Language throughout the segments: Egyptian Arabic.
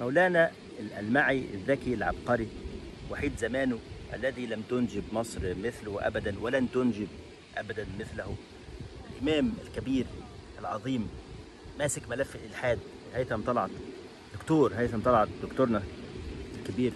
مولانا الألمعي الذكي العبقري وحيد زمانه الذي لم تنجب مصر مثله أبدا ولن تنجب أبدا مثله الإمام الكبير العظيم ماسك ملف الإلحاد هيثم طلعت دكتور هيثم طلعت دكتورنا الكبير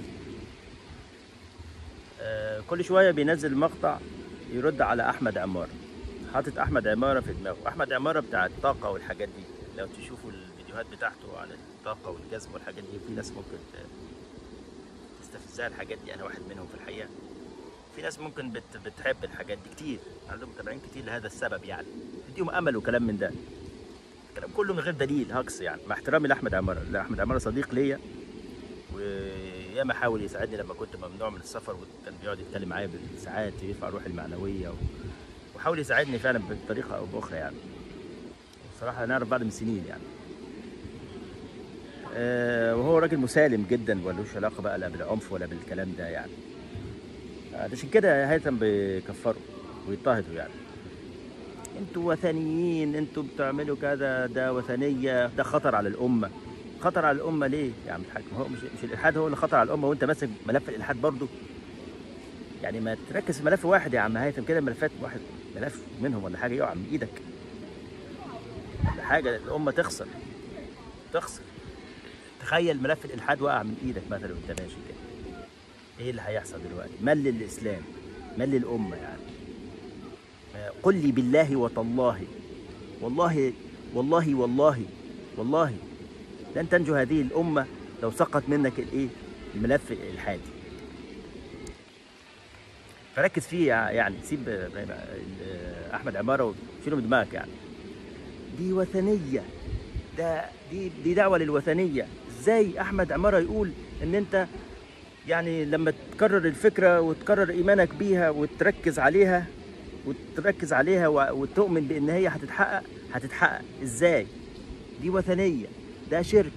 آه، كل شوية بينزل مقطع يرد على أحمد عمار حاطط أحمد عمارة في دماغه أحمد عمارة بتاع الطاقة والحاجات دي لو تشوفوا الفيديوهات بتاعته عن الطاقة والجذب والحاجات دي في ناس ممكن ت- تستفزها الحاجات دي أنا واحد منهم في الحقيقة في ناس ممكن بت بتحب الحاجات دي كتير عندهم متابعين كتير لهذا السبب يعني تديهم امل وكلام من ده الكلام كله من غير دليل هجص يعني مع احترامي لاحمد عماره لا احمد عماره صديق ليا وياما حاول يساعدني لما كنت ممنوع من السفر وكان بيقعد يتكلم معايا بالساعات يرفع روحي المعنويه و... وحاول يساعدني فعلا بطريقه او باخرى يعني بصراحه نعرف بعض من سنين يعني آه، وهو راجل مسالم جدا ملوش علاقه بقى لا بالعنف ولا بالكلام ده يعني علشان كده هيثم بيكفروا ويضطهدوا يعني انتوا وثنيين انتوا بتعملوا كذا ده وثنيه ده خطر على الامه خطر على الامه ليه يا عم الحاج ما هو مش مش الالحاد هو اللي خطر على الامه وانت ماسك ملف الالحاد برضه يعني ما تركز في ملف واحد يا عم هيثم كده ملفات واحد ملف منهم ولا حاجه يقع من ايدك ولا حاجه الامه تخسر تخسر تخيل ملف الالحاد وقع من ايدك مثلا وانت ماشي كده ايه اللي هيحصل دلوقتي مل الاسلام مل الامه يعني آه، قل لي بالله وتالله والله والله والله والله لن تنجو هذه الامه لو سقط منك الايه الملف الالحادي فركز فيه يع- يعني سيب آه، آه، احمد عماره وشيله من دماغك يعني دي وثنيه ده دي دي دعوه للوثنيه ازاي احمد عماره يقول ان انت يعني لما تكرر الفكره وتكرر ايمانك بيها وتركز عليها وتركز عليها و- وتؤمن بان هي هتتحقق هتتحقق ازاي دي وثنيه ده شرك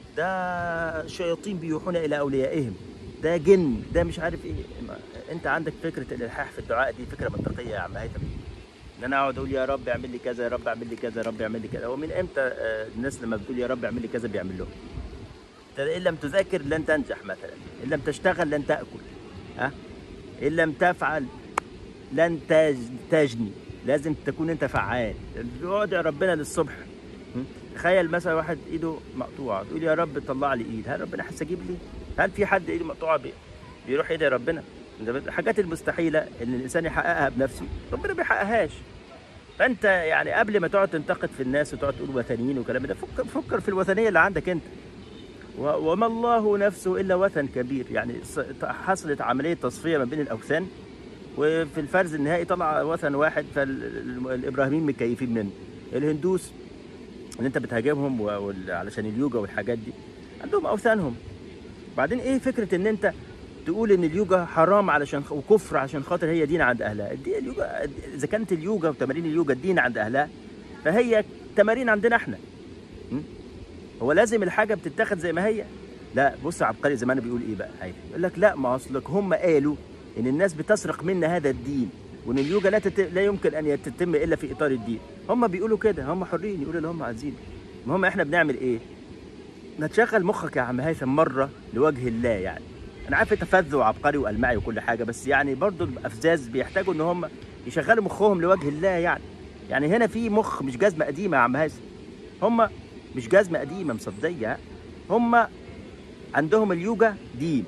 ده شياطين بيوحون الى اوليائهم ده جن ده مش عارف ايه ما- انت عندك فكره الالحاح في الدعاء دي فكره منطقيه يا عم هيثم ان انا اقعد اقول يا رب اعمل لي كذا يا رب اعمل لي كذا يا رب اعمل لي كذا هو من امتى آه، الناس لما بتقول يا رب اعمل لي كذا بيعمل لهم أنت ان لم تذاكر لن تنجح مثلا ان لم تشتغل لن تاكل ها ان لم تفعل لن تج- تجني لازم تكون انت فعال ادعي ربنا للصبح م? تخيل مثلا واحد ايده مقطوعه تقول يا رب طلع لي ايد هل ربنا هيستجيب لي هل في حد ايده مقطوعه بي- بيروح يدعي ربنا الحاجات المستحيله ان الانسان يحققها بنفسه ربنا ما بيحققهاش فانت يعني قبل ما تقعد تنتقد في الناس وتقعد تقول وثنيين وكلام ده فكر فكر في الوثنيه اللي عندك انت و- وما الله نفسه الا وثن كبير يعني ص- حصلت عمليه تصفيه ما بين الاوثان وفي الفرز النهائي طلع وثن واحد فالابراهيميين مكيفين منه الهندوس اللي انت بتهاجمهم و- وال- علشان اليوجا والحاجات دي عندهم اوثانهم بعدين ايه فكره ان انت تقول ان اليوجا حرام علشان خ- وكفر عشان خاطر هي دين عند اهلها الدي- اليوجا اذا كانت اليوجا وتمارين اليوجا الدين عند اهلها فهي تمارين عندنا احنا م? هو لازم الحاجه بتتاخد زي ما هي لا بص عبقري زمان بيقول ايه بقى هاي يقول لك لا ما اصلك هم قالوا ان الناس بتسرق منا هذا الدين وان اليوجا لا تت... لا يمكن ان تتم الا في اطار الدين هم بيقولوا كده هم حرين يقولوا اللي هم عايزينه المهم احنا بنعمل ايه ما تشغل مخك يا عم هيثم مره لوجه الله يعني انا عارف انت فذ وعبقري والمعي وكل حاجه بس يعني برضو الافزاز بيحتاجوا ان هم يشغلوا مخهم لوجه الله يعني يعني هنا في مخ مش جزمه قديمه يا عم هيثم هم مش جزمه قديمه مصديه هم عندهم اليوجا دين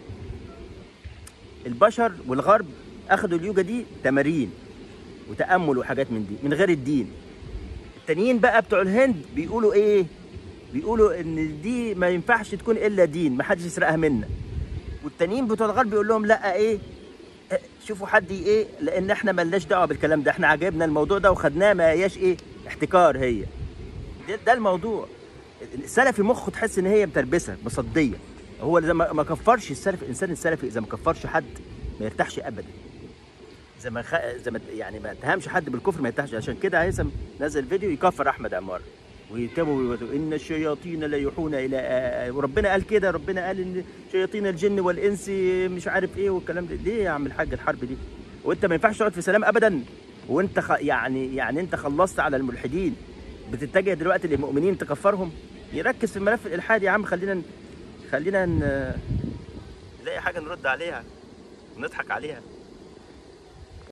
البشر والغرب اخذوا اليوجا دي تمارين وتامل وحاجات من دي من غير الدين التانيين بقى بتوع الهند بيقولوا ايه بيقولوا ان دي ما ينفعش تكون الا دين ما حدش يسرقها منا والتانيين بتوع الغرب بيقول لهم لا ايه إيه، شوفوا حد ايه لان احنا ملناش دعوه بالكلام ده احنا عجبنا الموضوع ده وخدناه ما هياش ايه احتكار هي ده, ده الموضوع السلفي مخه تحس ان هي متربسه مصديه هو اذا ما ما كفرش السلف الانسان السلفي اذا ما كفرش حد ما يرتاحش ابدا زي ما خ... زي ما يعني ما اتهمش حد بالكفر ما يرتاحش عشان كده هيثم نزل فيديو يكفر احمد عمار ويكتبوا ويقولوا ان الشياطين لا يوحون الى آه، وربنا قال كده ربنا قال ان شياطين الجن والانس مش عارف ايه والكلام ده ليه يا عم الحاج الحرب دي وانت ما ينفعش تقعد في سلام ابدا وانت خ... يعني يعني انت خلصت على الملحدين بتتجه دلوقتي للمؤمنين تكفرهم يركز في الملف الالحادي يا عم خلينا خلينا ن- نلاقي حاجه نرد عليها ونضحك عليها